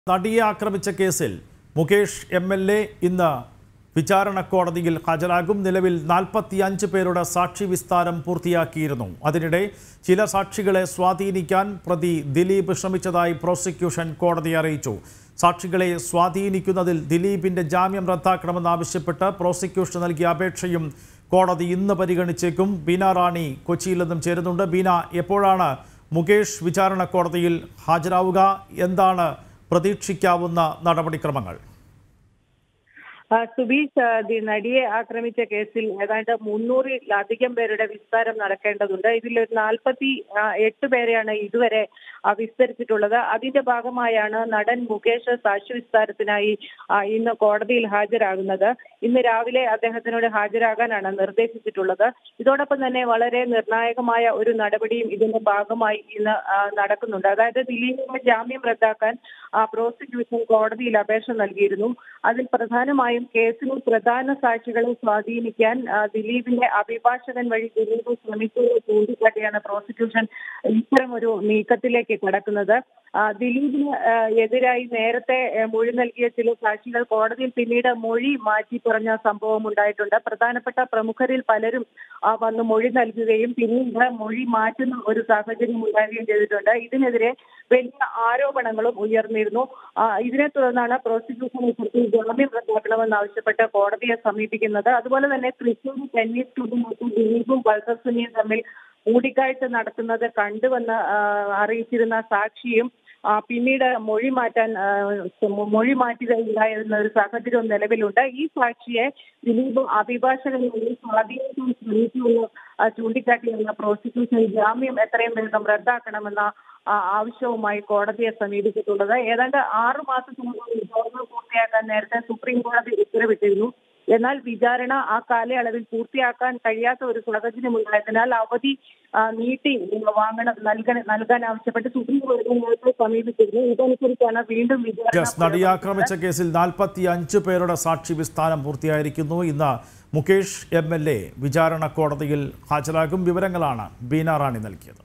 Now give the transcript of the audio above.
നടിയെ ആക്രമിച്ച കേസിൽ മുകേഷ് എം എൽ എ ഇന്ന് വിചാരണ കോടതിയിൽ ഹാജരാകും നിലവിൽ നാൽപ്പത്തിയഞ്ച് പേരുടെ സാക്ഷി വിസ്താരം പൂർത്തിയാക്കിയിരുന്നു അതിനിടെ ചില സാക്ഷികളെ സ്വാധീനിക്കാൻ പ്രതി ദിലീപ് ശ്രമിച്ചതായി പ്രോസിക്യൂഷൻ കോടതിയെ അറിയിച്ചു സാക്ഷികളെ സ്വാധീനിക്കുന്നതിൽ ദിലീപിന്റെ ജാമ്യം റദ്ദാക്കണമെന്നാവശ്യപ്പെട്ട് പ്രോസിക്യൂഷൻ നൽകിയ അപേക്ഷയും കോടതി ഇന്ന് പരിഗണിച്ചേക്കും ബീന റാണി കൊച്ചിയിൽ നിന്നും ചേരുന്നുണ്ട് ബീന എപ്പോഴാണ് മുകേഷ് വിചാരണ കോടതിയിൽ ഹാജരാവുക എന്താണ് പ്രതീക്ഷിക്കാവുന്ന നടപടിക്രമങ്ങൾ ആ, സുബീഷ് ആ, ദി- നടിയെ ആക്രമിച്ച കേസിൽ ഏതാണ്ട് മുന്നൂറിലധികം പേരുടെ വിസ്താരം നടക്കേണ്ടതുണ്ട് ഇതിൽ ഒരു നാൽപ്പത്തി ആ, എട്ട് പേരെയാണ് ഇതുവരെ ആ, വിസ്തരിച്ചിട്ടുള്ളത് അതിന്റെ ഭാഗമായാണ് നടൻ മുകേഷ് സാക്ഷി വിസ്താരത്തിനായി ആ, ഇന്ന് കോടതിയിൽ ഹാജരാകുന്നത് ഇന്ന് രാവിലെ അദ്ദേഹത്തിനോട് ഹാജരാകാനാണ് നിർദ്ദേശിച്ചിട്ടുള്ളത് ഇതോടൊപ്പം തന്നെ വളരെ നിർണായകമായ ഒരു നടപടിയും ഇതിന്റെ ഭാഗമായി ഇന്ന് ആ, നടക്കുന്നുണ്ട് അതായത് ദിലീപിന്റെ ജാമ്യം റദ്ദാക്കാൻ ആ, പ്രോസിക്യൂഷൻ കോടതിയിൽ അപേക്ഷ നൽകിയിരുന്നു അതിൽ പ്രധാനമായും കേസിൽ പ്രധാന സാക്ഷികളെ സ്വാധീനിക്കാൻ ആ, ദിലീപിന്റെ അഭിഭാഷകൻ വഴി ദിലീപ് ശ്രമിച്ചത് ചൂണ്ടിക്കാട്ടിയാണ് പ്രോസിക്യൂഷൻ ഇത്തരം ഒരു നീക്കത്തിലേക്ക് കടക്കുന്നത് ആ, ദിലീപിന് ആ, എതിരായി നേരത്തെ ആ, മൊഴി നൽകിയ ചില സാക്ഷികൾ കോടതിയിൽ പിന്നീട് മൊഴി മാറ്റി പറഞ്ഞ സംഭവം ഉണ്ടായിട്ടുണ്ട് പ്രധാനപ്പെട്ട പ്രമുഖരിൽ പലരും ആ, വന്ന് മൊഴി നൽകുകയും പിന്നീട് മൊഴി മാറ്റുന്ന ഒരു സാഹചര്യം ഉണ്ടാകുകയും ചെയ്തിട്ടുണ്ട് ഇതിനെതിരെ വലിയ ആരോപണങ്ങളും ഉയർന്നിരുന്നു ആ, ഇതിനെ തുടർന്നാണ് പ്രോസിക്യൂഷൻ ഇത്തരത്തിൽ ജാമ്യം റദ്ദാക്കണമെന്ന് ആവശ്യപ്പെട്ട് കോടതിയെ സമീപിക്കുന്നത് അതുപോലെ തന്നെ തൃശൂർ ടെന്നീസ് സ്റ്റുഡിയോക്ക് ദിലീപും പൾസർ സുനിയും തമ്മിൽ കൂടിക്കാഴ്ച നടത്തുന്നത് കണ്ടുവന്ന് ആ, അറിയിച്ചിരുന്ന സാക്ഷിയും ആ, പിന്നീട് മൊഴി മാറ്റാൻ ആ, മൊഴി മാറ്റുകയില്ല എന്ന ഒരു സാഹചര്യം നിലവിലുണ്ട് ഈ സാക്ഷിയെ ദിലീപ് അഭിഭാഷകൻ വഴി സ്വാധീനിക്കാൻ ശ്രമിച്ചുവെന്ന് ആ, ചൂണ്ടിക്കാട്ടിയുള്ള പ്രോസിക്യൂഷൻ ജാമ്യം എത്രയും വേഗം റദ്ദാക്കണമെന്ന ആ, ആവശ്യവുമായി കോടതിയെ സമീപിച്ചിട്ടുള്ളത് ഏതാണ്ട് ആറു മാസത്തിനുള്ളിൽ വിചാരണ പൂർത്തിയാക്കാൻ നേരത്തെ സുപ്രീം കോടതി ഉത്തരവിട്ടിരുന്നു എന്നാൽ വിചാരണ ആ കാലയളവിൽ പൂർത്തിയാക്കാൻ കഴിയാത്ത ഒരു സാഹചര്യം ഉണ്ടായതിനാൽ അവധി ആ, നീട്ടി വാങ്ങണം നൽകാൻ നൽകാൻ ആവശ്യപ്പെട്ട് സുപ്രീം കോടതി നേരത്തെ സമീപിച്ചിരുന്നു ഇതനുസരിച്ചാണ് വീണ്ടും വിചാരണ യെസ് നടിയെ ആക്രമിച്ച കേസിൽ നാൽപ്പത്തി അഞ്ച് പേരുടെ സാക്ഷി വിസ്താരം പൂർത്തിയായിരിക്കുന്നു ഇന്ന് മുകേഷ് എം എൽ എ വിചാരണ കോടതിയിൽ ഹാജരാകും വിവരങ്ങളാണ് ബീന റാണി നൽകിയത്